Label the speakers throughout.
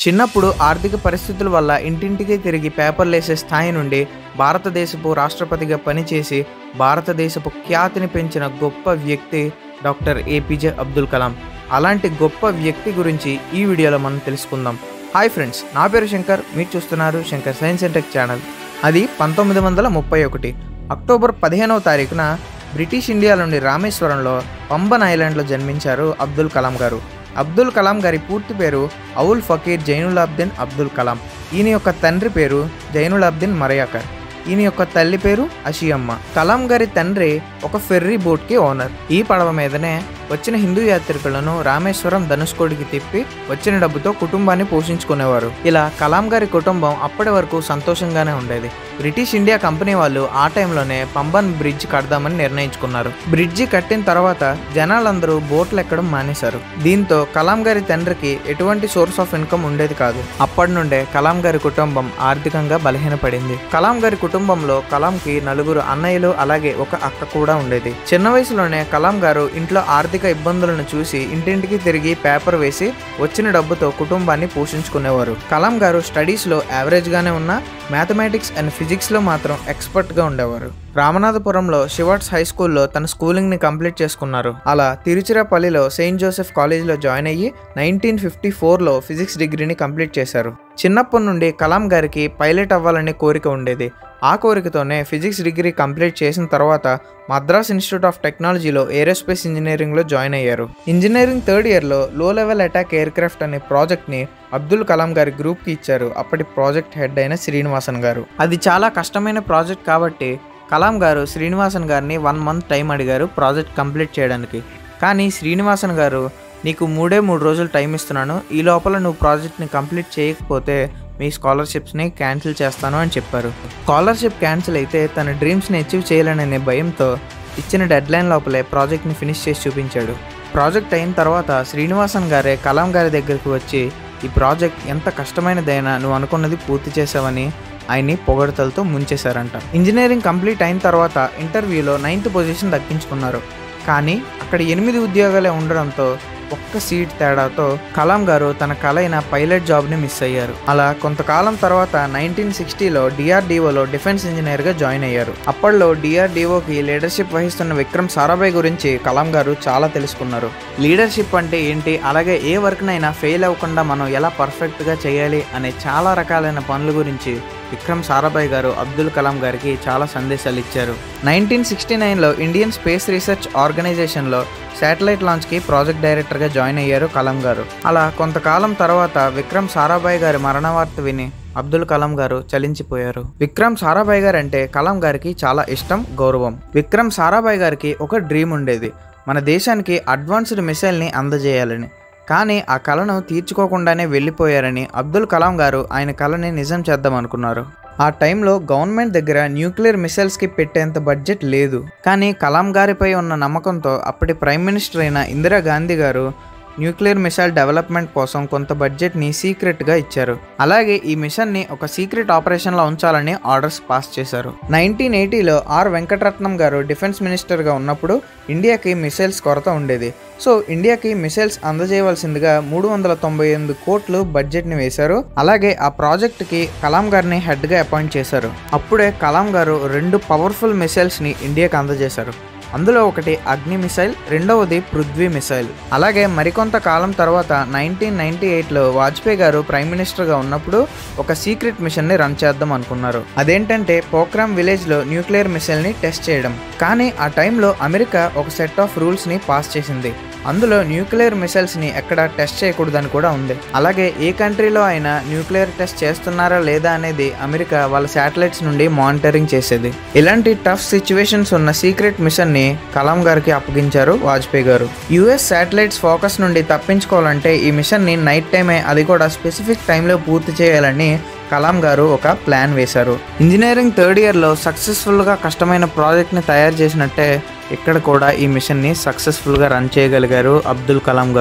Speaker 1: చిన్నప్పుడు ఆర్థిక పరిస్థితుల వల్ల ఇంటింటికి తిరిగి పేపర్లు వేసే స్థాయి నుండి భారతదేశపు రాష్ట్రపతిగా పనిచేసి భారతదేశపు ఖ్యాతిని పెంచిన గొప్ప వ్యక్తి డాక్టర్ ఏపీజే అబ్దుల్ కలాం అలాంటి గొప్ప వ్యక్తి గురించి ఈ వీడియోలో మనం తెలుసుకుందాం హాయ్ ఫ్రెండ్స్ నా పేరు శంకర్ మీరు చూస్తున్నారు Shankar science and tech channel అది పంతొమ్మిది వందల ముప్పై ఒకటి అక్టోబర్ పదిహేనవ తారీఖున బ్రిటిష్ ఇండియా నుండి రామేశ్వరంలో పంబన్ ఐలాండ్లో జన్మించారు అబ్దుల్ కలాం గారు అబ్దుల్ కలాం గారి పూర్తి పేరు అవుల్ ఫకీర్ జైనులాబ్దీన్ అబ్దుల్ కలాం ఈయన యొక్క తండ్రి పేరు జైనులాబ్దీన్ మరయాకర్ ఈయన యొక్క తల్లి పేరు అషియమ్మ కలాం గారి తండ్రి ఒక ఫెర్రీ బోట్కి ఓనర్ ఈ పడవ మీదనే వచ్చిన హిందూ యాత్రికులను రామేశ్వరం ధనుష్కోడికి తిప్పి వచ్చిన డబ్బుతో కుటుంబాన్ని పోషించుకునేవారు ఇలా కలాం గారి కుటుంబం అప్పటి వరకు సంతోషంగానే ఉండేది బ్రిటిష్ ఇండియా కంపెనీ వాళ్ళు ఆ టైంలోనే పంబన్ బ్రిడ్జ్ కడదామని నిర్ణయించుకున్నారు బ్రిడ్జి కట్టిన తర్వాత జనాలందరూ బోట్లు ఎక్కడం మానేశారు దీంతో కలాం గారి తండ్రికి ఎటువంటి సోర్స్ ఆఫ్ ఇన్కమ్ ఉండేది కాదు అప్పటి నుండే కలాం గారి కుటుంబం ఆర్థికంగా బలహీనపడింది కలాం గారి కుటుంబంలో కలాంకి నలుగురు అన్నయ్యలు అలాగే ఒక అక్క కూడా ఉండేది చిన్న వయసులోనే కలాం గారు ఇంట్లో ఆర్థిక ఇబ్బందులను చూసి ఇంటింటికి తిరిగి పేపర్ వేసి వచ్చిన డబ్బుతో కుటుంబాన్ని పోషించుకునేవారు కలాం గారు స్టడీస్లో యావరేజ్గానే ఉన్నా మ్యాథమెటిక్స్ అండ్ ఫిజిక్స్లో మాత్రం ఎక్స్పర్ట్గా ఉండేవారు రామనాథపురంలో శివాట్స్ హై స్కూల్లో తన స్కూలింగ్ని కంప్లీట్ చేసుకున్నారు అలా తిరుచిరాపల్లిలో సెయింట్ జోసెఫ్ కాలేజీలో జాయిన్ అయ్యి నైన్టీన్ ఫిఫ్టీ ఫోర్లో ఫిజిక్స్ డిగ్రీని కంప్లీట్ చేశారు చిన్నప్పటి నుండి కలాం గారికి పైలట్ అవ్వాలనే కోరిక ఉండేది ఆ కోరికతోనే ఫిజిక్స్ డిగ్రీ కంప్లీట్ చేసిన తర్వాత మద్రాస్ ఇన్స్టిట్యూట్ ఆఫ్ టెక్నాలజీలో ఏరోస్పేస్ ఇంజనీరింగ్లో జాయిన్ అయ్యారు ఇంజనీరింగ్ థర్డ్ ఇయర్లో లో లెవెల్ అటాక్ ఎయిర్ క్రాఫ్ట్ అనే ప్రాజెక్ట్ని అబ్దుల్ కలాం గారి గ్రూప్కి ఇచ్చారు అప్పటి ప్రాజెక్ట్ హెడ్ అయిన శ్రీనివాసన్ గారు అది చాలా కష్టమైన ప్రాజెక్ట్ కాబట్టి కలాం గారు శ్రీనివాసన్ గారిని వన్ మంత్ టైం అడిగారు ప్రాజెక్ట్ కంప్లీట్ చేయడానికి కానీ శ్రీనివాసన్ గారు నీకు మూడే మూడు రోజులు టైం ఇస్తున్నాను ఈ లోపల నువ్వు ప్రాజెక్ట్ని కంప్లీట్ చేయకపోతే మీ స్కాలర్షిప్స్ని క్యాన్సిల్ చేస్తాను అని చెప్పారు స్కాలర్షిప్ క్యాన్సిల్ అయితే తన డ్రీమ్స్ని అచీవ్ చేయాలనే భయంతో ఇచ్చిన డెడ్ లైన్ లోపలే ప్రాజెక్ట్ని ఫినిష్ చేసి చూపించాడు ప్రాజెక్ట్ అయిన తర్వాత శ్రీనివాసన్ గారే కలాం గారి దగ్గరికి వచ్చి ఈ ప్రాజెక్ట్ ఎంత కష్టమైనదైనా నువ్వు అనుకున్నది పూర్తి చేసావని ఆయన్ని పొగడతలతో ముంచేశారంట ఇంజనీరింగ్ కంప్లీట్ అయిన తర్వాత ఇంటర్వ్యూలో నైన్త్ పొజిషన్ దక్కించుకున్నారు కానీ అక్కడ ఎనిమిది ఉద్యోగాలే ఉండడంతో ఒక్క సీట్ తేడాతో కలాం గారు తన కల అయిన పైలట్ జాబ్ని మిస్ అయ్యారు అలా కొంతకాలం తర్వాత నైన్టీన్ సిక్స్టీలో డిఆర్డిఓలో డిఫెన్స్ ఇంజనీర్గా జాయిన్ అయ్యారు అప్పట్లో డిఆర్డిఓకి లీడర్షిప్ వహిస్తున్న విక్రమ్ సారాభాయ్ గురించి కలాం గారు చాలా తెలుసుకున్నారు లీడర్షిప్ అంటే ఏంటి అలాగే ఏ వర్క్నైనా ఫెయిల్ అవ్వకుండా మనం ఎలా పర్ఫెక్ట్గా చేయాలి అనే చాలా రకాలైన పనుల గురించి విక్రమ్ సారాభాయ్ గారు అబ్దుల్ కలాం గారికి చాలా సందేశాలు ఇచ్చారు నైన్టీన్ సిక్స్టీ నైన్లో ఇండియన్ స్పేస్ రీసెర్చ్ ఆర్గనైజేషన్లో శాటిలైట్ లాంచ్కి ప్రాజెక్ట్ డైరెక్టర్గా జాయిన్ అయ్యారు కలాం గారు అలా కొంతకాలం తర్వాత విక్రమ్ సారాభాయ్ గారి మరణ వార్త విని అబ్దుల్ కలాం గారు చలించిపోయారు విక్రమ్ సారాభాయ్ గారు అంటే కలాం గారికి చాలా ఇష్టం గౌరవం విక్రమ్ సారాభాయ్ గారికి ఒక డ్రీమ్ ఉండేది మన దేశానికి అడ్వాన్స్డ్ మిసైల్ని అందజేయాలని కానీ ఆ కళను తీర్చుకోకుండానే వెళ్ళిపోయారని అబ్దుల్ కలాం గారు ఆయన కళని నిజం చేద్దాం అనుకున్నారు ఆ టైంలో గవర్నమెంట్ దగ్గర న్యూక్లియర్ మిసైల్స్కి పెట్టేంత బడ్జెట్ లేదు కానీ కలాం గారిపై ఉన్న నమ్మకంతో అప్పటి ప్రైమ్ మినిస్టర్ అయిన ఇందిరాగాంధీ గారు న్యూక్లియర్ మిసైల్ డెవలప్మెంట్ కోసం కొంత బడ్జెట్ని సీక్రెట్గా ఇచ్చారు అలాగే ఈ మిషన్ని ఒక సీక్రెట్ ఆపరేషన్లో ఉంచాలని ఆర్డర్స్ పాస్ చేశారు నైన్టీన్ ఎయిటీలో ఆర్ వెంకటరత్నం గారు డిఫెన్స్ మినిస్టర్గా ఉన్నప్పుడు ఇండియాకి మిసైల్స్ కొరత ఉండేది సో ఇండియాకి మిసైల్స్ అందజేయవలసిందిగా మూడు వందల తొంభై ఎనిమిది కోట్లు బడ్జెట్ని వేశారు అలాగే ఆ ప్రాజెక్ట్కి కలాం గారిని హెడ్గా అపాయింట్ చేశారు అప్పుడే కలాం గారు రెండు పవర్ఫుల్ మిసైల్స్ని ఇండియాకి అందజేశారు అందులో ఒకటి అగ్ని మిసైల్ రెండవది పృథ్వీ మిసైల్ అలాగే మరికొంత కాలం తర్వాత నైన్టీన్ నైన్టీ ఎయిట్లో వాజ్పేయి గారు ప్రైమ్ మినిస్టర్గా ఉన్నప్పుడు ఒక సీక్రెట్ మిషన్ని రన్ చేద్దాం అనుకున్నారు అదేంటంటే పోక్రామ్ విలేజ్లో న్యూక్లియర్ మిసైల్ని టెస్ట్ చేయడం కానీ ఆ టైంలో అమెరికా ఒక సెట్ ఆఫ్ రూల్స్ని పాస్ చేసింది అందులో న్యూక్లియర్ మిసైల్స్ని ఎక్కడ టెస్ట్ చేయకూడదని కూడా ఉంది అలాగే ఏ కంట్రీలో అయినా న్యూక్లియర్ టెస్ట్ చేస్తున్నారా లేదా అనేది అమెరికా వాళ్ళ శాటిలైట్స్ నుండి మానిటరింగ్ చేసేది ఇలాంటి టఫ్ సిచ్యువేషన్స్ ఉన్న సీక్రెట్ మిషన్ ని కలాం గారికి అప్పగించారు వాజ్పేయి గారు యుఎస్ శాటిలైట్స్ ఫోకస్ నుండి తప్పించుకోవాలంటే ఈ మిషన్ ని నైట్ టైమే అది కూడా స్పెసిఫిక్ టైంలో పూర్తి చేయాలని కలాం గారు ఒక ప్లాన్ వేశారు ఇంజనీరింగ్ థర్డ్ ఇయర్లో సక్సెస్ఫుల్గా కష్టమైన ప్రాజెక్ట్ని తయారు చేసినట్టే ఇక్కడ కూడా ఈ మిషన్ని సక్సెస్ఫుల్గా రన్ చేయగలిగారు అబ్దుల్ కలాం గారు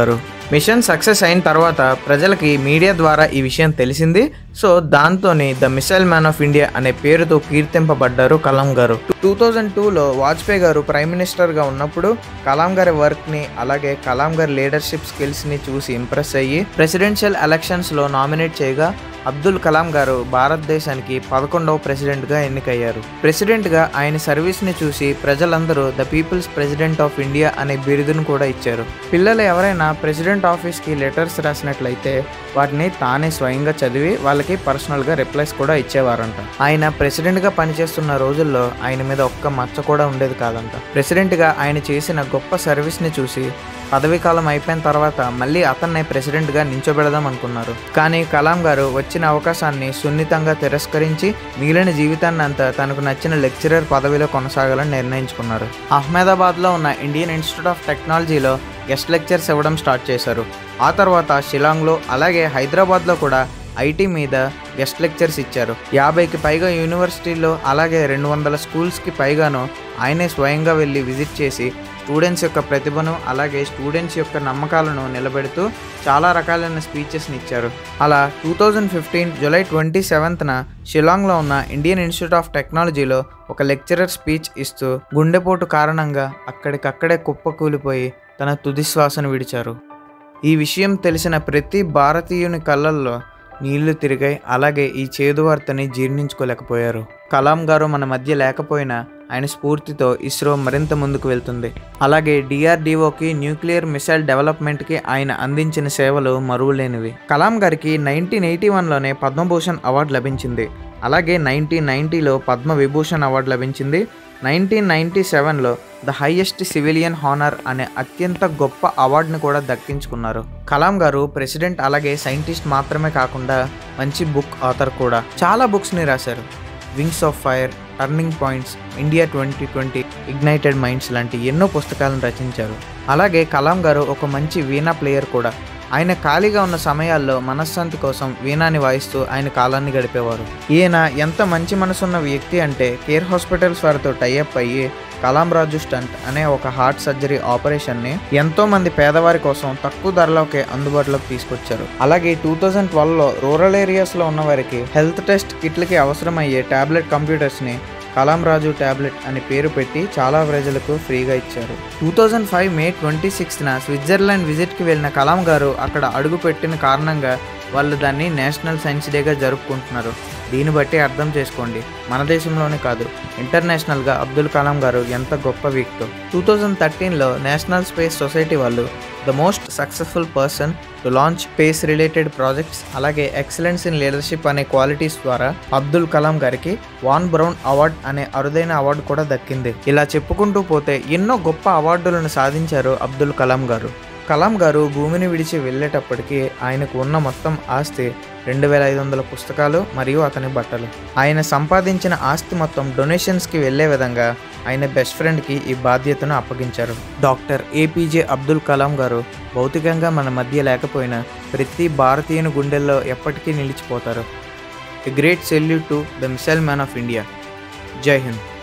Speaker 1: మిషన్ సక్సెస్ అయిన తర్వాత ప్రజలకి మీడియా ద్వారా ఈ విషయం తెలిసింది సో దాంతోని the missile man of India అనే పేరుతో కీర్తింపబడ్డారు కలాం గారు టూ థౌజండ్ టూలో వాజ్పేయి గారు ప్రైమ్ మినిస్టర్గా ఉన్నప్పుడు కలాం గారి వర్క్ని అలాగే కలాం గారి లీడర్షిప్ స్కిల్స్ని చూసి ఇంప్రెస్ అయ్యి ప్రెసిడెన్షియల్ ఎలక్షన్స్లో నామినేట్ చేయగా అబ్దుల్ కలాం గారు భారతదేశానికి పదకొండవ ప్రెసిడెంట్గా ఎన్నికయ్యారు ప్రెసిడెంట్గా ఆయన సర్వీస్ని చూసి ప్రజలందరూ the people's president of India అనే బిరుదును కూడా ఇచ్చారు పిల్లలు ఎవరైనా ప్రెసిడెంట్ ఆఫీస్కి లెటర్స్ రాసినట్లయితే వాటిని తానే స్వయంగా చదివి వాళ్ళకి పర్సనల్గా రిప్లైస్ కూడా ఇచ్చేవారంట ఆయన ప్రెసిడెంట్గా పనిచేస్తున్న రోజుల్లో ఆయన మీద ఒక్క మచ్చ కూడా ఉండేది కాదంట ప్రెసిడెంట్గా ఆయన చేసిన గొప్ప సర్వీస్ని చూసి పదవీ కాలం అయిపోయిన తర్వాత మళ్ళీ అతన్నే ప్రెసిడెంట్గా నించోబెడదాం అనుకున్నారు కానీ కలాం గారు వచ్చిన అవకాశాన్ని సున్నితంగా తిరస్కరించి మిగిలిన జీవితాన్ని అంతా తనకు నచ్చిన లెక్చరర్ పదవిలో కొనసాగాలని నిర్ణయించుకున్నారు అహ్మదాబాద్లో ఉన్న ఇండియన్ ఇన్స్టిట్యూట్ ఆఫ్ టెక్నాలజీలో గెస్ట్ లెక్చర్స్ ఇవ్వడం స్టార్ట్ చేశారు ఆ తర్వాత షిలాంగ్లో అలాగే హైదరాబాద్లో కూడా ఐటీ మీద గెస్ట్ లెక్చర్స్ ఇచ్చారు యాభైకి పైగా యూనివర్సిటీల్లో అలాగే రెండు వందల స్కూల్స్కి పైగాను ఆయనే స్వయంగా వెళ్ళి విజిట్ చేసి స్టూడెంట్స్ యొక్క ప్రతిభను అలాగే స్టూడెంట్స్ యొక్క నమ్మకాలను నిలబెడుతూ చాలా రకాలైన స్పీచెస్ని ఇచ్చారు అలా two thousand fifteen July twenty సెవెంత్న షిలాంగ్లో ఉన్న ఇండియన్ ఇన్స్టిట్యూట్ ఆఫ్ టెక్నాలజీలో ఒక లెక్చరర్ స్పీచ్ ఇస్తూ గుండెపోటు కారణంగా అక్కడికక్కడే కుప్పకూలిపోయి తన తుది శ్వాసను విడిచారు ఈ విషయం తెలిసిన ప్రతి భారతీయుని కళ్ళల్లో నీళ్లు తిరిగాయి అలాగే ఈ చేదు వార్తని జీర్ణించుకోలేకపోయారు కలాం గారు మన మధ్య లేకపోయినా ఆయన స్ఫూర్తితో ఇస్రో మరింత ముందుకు వెళ్తుంది అలాగే డిఆర్డిఓకి న్యూక్లియర్ మిసైల్ డెవలప్మెంట్కి ఆయన అందించిన సేవలు మరువులేనివి కలాం గారికి నైన్టీన్ ఎయిటీ వన్లోనే పద్మభూషణ్ అవార్డు లభించింది అలాగే నైన్టీన్ నైంటీలో పద్మ విభూషణ్ అవార్డు లభించింది నైన్టీన్ నైంటీ సెవెన్లో ద హైయెస్ట్ సివిలియన్ హానర్ అనే అత్యంత గొప్ప అవార్డుని కూడా దక్కించుకున్నారు కలాం గారు ప్రెసిడెంట్ అలాగే సైంటిస్ట్ మాత్రమే కాకుండా మంచి బుక్ ఆథర్ కూడా చాలా బుక్స్ని రాశారు wings of fire turning points India twenty twenty ignited minds లాంటి ఎన్నో పుస్తకాలను రచించారు అలాగే కలాం గారు ఒక మంచి వీణా ప్లేయర్ కూడా ఆయన ఖాళీగా ఉన్న సమయాల్లో మనశ్శాంతి కోసం వీణాని వాయిస్తూ ఆయన కాలాన్ని గడిపేవారు ఈయన ఎంత మంచి మనసున్న వ్యక్తి అంటే కేర్ హాస్పిటల్స్ వారితో టైఅప్ అయ్యి కలాం రాజు స్టంట్ అనే ఒక హార్ట్ సర్జరీ ఆపరేషన్ని ఎంతో మంది పేదవారి కోసం తక్కువ ధరలోకే అందుబాటులోకి తీసుకొచ్చారు అలాగే టూ థౌజండ్ ట్వెల్వ్లో రూరల్ ఏరియాస్లో ఉన్న వారికి హెల్త్ టెస్ట్ కిట్లకి అవసరమయ్యే టాబ్లెట్ కంప్యూటర్స్ని కలాం రాజు ట్యాబ్లెట్ అని పేరు పెట్టి చాలా ప్రజలకు ఫ్రీగా ఇచ్చారు two thousand five May twenty సిక్స్త్న స్విట్జర్లాండ్ విజిట్కి వెళ్ళిన కలాం గారు అక్కడ అడుగు పెట్టిన కారణంగా వాళ్ళు దాన్ని నేషనల్ సైన్స్ డేగా జరుపుకుంటున్నారు దీన్ని బట్టి అర్థం చేసుకోండి మన దేశంలోనే కాదు ఇంటర్నేషనల్గా అబ్దుల్ కలాం గారు ఎంత గొప్ప వ్యక్తో టూ థౌజండ్ థర్టీన్లో నేషనల్ స్పేస్ సొసైటీ వాళ్ళు the most successful person to launch space related projects అలాగే ఎక్సలెన్స్ ఇన్ లీడర్షిప్ అనే క్వాలిటీస్ ద్వారా అబ్దుల్ కలాం గారికి వాన్ బ్రౌన్ అవార్డ్ అనే అరుదైన అవార్డు కూడా దక్కింది ఇలా చెప్పుకుంటూ పోతే ఎన్నో గొప్ప అవార్డులను సాధించారు అబ్దుల్ కలాం గారు కలాం గారు భూమిని విడిచి వెళ్ళేటప్పటికి ఆయనకు ఉన్న మొత్తం ఆస్తి రెండు వేల ఐదు వందల పుస్తకాలు మరియు అతని బట్టలు ఆయన సంపాదించిన ఆస్తి మొత్తం డొనేషన్స్కి వెళ్లే విధంగా ఆయన బెస్ట్ ఫ్రెండ్కి ఈ బాధ్యతను అప్పగించారు డాక్టర్ ఏపీజే అబ్దుల్ కలాం గారు భౌతికంగా మన మధ్య లేకపోయినా ప్రతి భారతీయుని గుండెల్లో ఎప్పటికీ నిలిచిపోతారు a great salute to the missile man of India Jai Hind